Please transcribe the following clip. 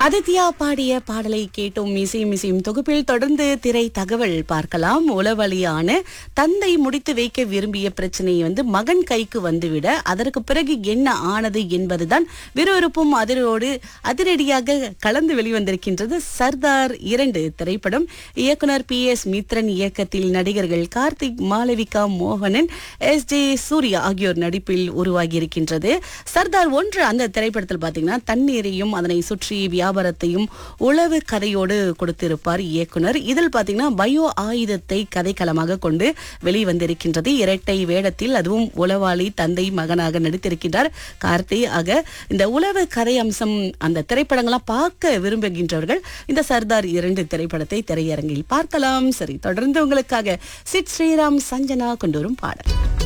அதித்யா பாடிய பாடலை கேட்டோம் மிசையும் மிசையும் தொகுப்பில் தொடர்ந்து திரை தகவல் பார்க்கலாம் உளவழியான தந்தை முடித்து வைக்க விரும்பிய பிரச்சனையை வந்து மகன் கைக்கு வந்துவிட அதற்கு பிறகு என்ன ஆனது என்பதுதான் விறுவிறுப்பும் அதிரோடு அதிரடியாக கலந்து வெளிவந்திருக்கின்றது சர்தார் இரண்டு திரைப்படம் இயக்குனர் பி எஸ் மித்ரன் இயக்கத்தில் நடிகர்கள் கார்த்திக் மாளவிகா மோகனன் எஸ் ஜே சூர்யா ஆகியோர் நடிப்பில் உருவாகியிருக்கின்றது சர்தார் ஒன்று அந்த திரைப்படத்தில் பார்த்தீங்கன்னா தண்ணீரையும் அதனை சுற்றி வியாபாரத்தையும் உளவு கதையோடு கொடுத்திருப்பார் இயக்குனர் இதில் பார்த்தீங்கன்னா பயோ ஆயுதத்தை கதைக்களமாக கொண்டு வெளிவந்திருக்கின்றது இரட்டை வேடத்தில் அதுவும் உளவாளி தந்தை மகனாக நடித்திருக்கின்றார் கார்த்தி ஆக இந்த உளவு கதை அம்சம் அந்த திரைப்படங்களாம் பார்க்க விரும்புகின்றவர்கள் இந்த சர்தார் இரண்டு திரைப்படத்தை திரையரங்கில் பார்க்கலாம் சரி தொடர்ந்து உங்களுக்காக சிட் ஸ்ரீராம் சஞ்சனா கொண்டு வரும் பாடல்